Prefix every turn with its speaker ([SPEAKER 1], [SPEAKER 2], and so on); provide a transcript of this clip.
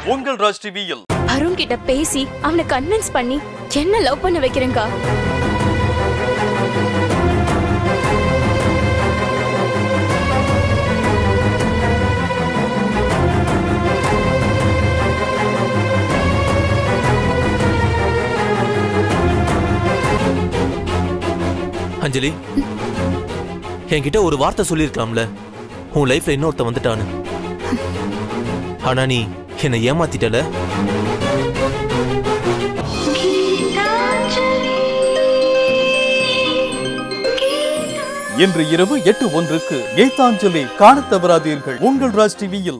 [SPEAKER 1] உங்கள் ராஜ் டிவியில்
[SPEAKER 2] அருண் கிட்ட பேசி அவனை கன்வின்ஸ் பண்ணி என்ன லவ் பண்ண வைக்கிறேங்கா
[SPEAKER 3] அஞ்சலி என்கிட்ட ஒரு வார்த்தை சொல்லியிருக்கலாம்ல உன் லைஃப்ல இன்னொருத்த வந்துட்டான்னு ஆனா நீ என்னை ஏமாத்திட்டல
[SPEAKER 1] இன்று இரவு எட்டு ஒன்றுக்கு கீதாஞ்சலி காணத் தவறாதீர்கள் உங்கள் ராஜ் டிவியில்